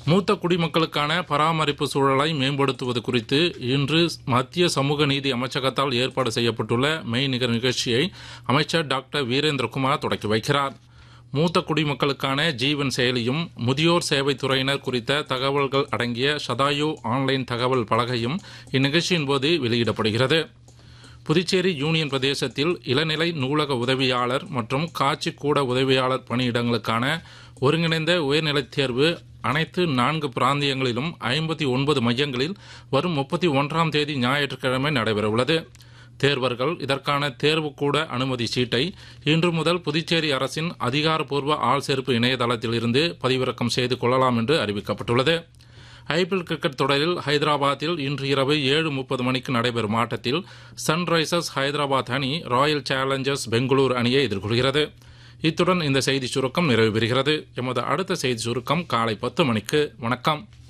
மூத்த குடிமக்களுக்கான பராமரிப்பு சூழலை மேம்படுத்துவது குறித்து இன்று மத்திய சமூக நீதி அமைச்சகத்தால் ஏற்பாடு செய்யப்பட்டுள்ள மெய்நிகர் நிகழ்ச்சியை அமைச்சர் டாக்டர் வீரேந்திரகுமார் தொடக்கி வைக்கிறார் மூத்த குடிமக்களுக்கான ஜீவன் செயலியும் முதியோர் சேவை துறையினர் குறித்த தகவல்கள் அடங்கிய சதாயு ஆன்லைன் தகவல் பலகையும் இந்நிகழ்ச்சியின் போது வெளியிடப்படுகிறது புதுச்சேரி யூனியன் பிரதேசத்தில் இளநிலை நூலக உதவியாளர் மற்றும் காட்சி கூட உதவியாளர் பணியிடங்களுக்கான ஒருங்கிணைந்த உயர்நிலைத் தேர்வு அனைத்து நான்கு பிராந்தியங்களிலும் ஐம்பத்தி ஒன்பது மையங்களில் வரும் முப்பத்தி ஒன்றாம் தேதி ஞாயிற்றுக்கிழமை நடைபெறவுள்ளது தேர்வர்கள் இதற்கான தேர்வுக்கூட அனுமதி சீட்டை இன்று முதல் புதுச்சேரி அரசின் அதிகாரப்பூர்வ ஆள் சேர்ப்பு இணையதளத்தில் இருந்து பதிவிறக்கம் செய்து கொள்ளலாம் என்று அறிவிக்கப்பட்டுள்ளது ஐபிஎல் கிரிக்கெட் தொடரில் ஹைதராபாத்தில் இன்று இரவு ஏழு முப்பது மணிக்கு நடைபெறும் ஆட்டத்தில் சன்ரைசர்ஸ் ஹைதராபாத் அணி ராயல் சேலஞ்சர்ஸ் பெங்களூரு அணியை எதிர்கொள்கிறது இத்துடன் இந்த செய்தி சுருக்கம் நிறைவு பெறுகிறது எமது அடுத்த செய்தி சுருக்கம் காலை பத்து மணிக்கு வணக்கம்